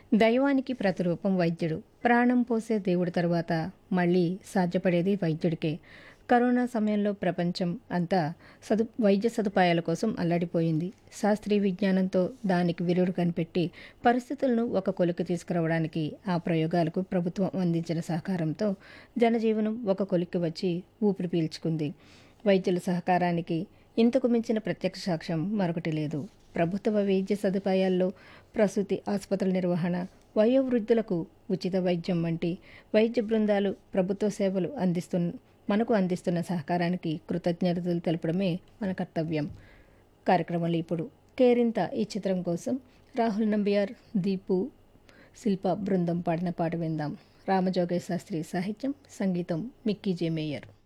దైవానికి ప్రతిరూపం వైద్యుడు ప్రాణం పోసే దేవుడి తరువాత మళ్ళీ సాధ్యపడేది వైద్యుడికే కరోనా సమయంలో ప్రపంచం అంతా సదు వైద్య సదుపాయాల కోసం అల్లాడిపోయింది శాస్త్రీయ విజ్ఞానంతో దానికి విరుడు కనిపెట్టి పరిస్థితులను ఒక కొలికి తీసుకురావడానికి ఆ ప్రయోగాలకు ప్రభుత్వం అందించిన సహకారంతో జనజీవనం ఒక కొలిక్కి వచ్చి ఊపిరి పీల్చుకుంది వైద్యుల సహకారానికి ఇంతకు మించిన ప్రత్యక్ష సాక్ష్యం మరొకటి లేదు ప్రభుత్వ వైద్య సదుపాయాల్లో ప్రసూతి ఆసుపత్రుల నిర్వహణ వయోవృద్ధులకు ఉచిత వైద్యం వంటి వైద్య బృందాలు ప్రభుత్వ సేవలు అందిస్తున్న మనకు అందిస్తున్న సహకారానికి కృతజ్ఞతలు తెలపడమే మన కర్తవ్యం కార్యక్రమంలో ఇప్పుడు కేరింత ఈ చిత్రం కోసం రాహుల్ నంబియార్ దీపు శిల్ప బృందం పాడిన పాట విందాం రామజోగేశ్ శాస్త్రి సాహిత్యం సంగీతం మిక్కీ జే మేయర్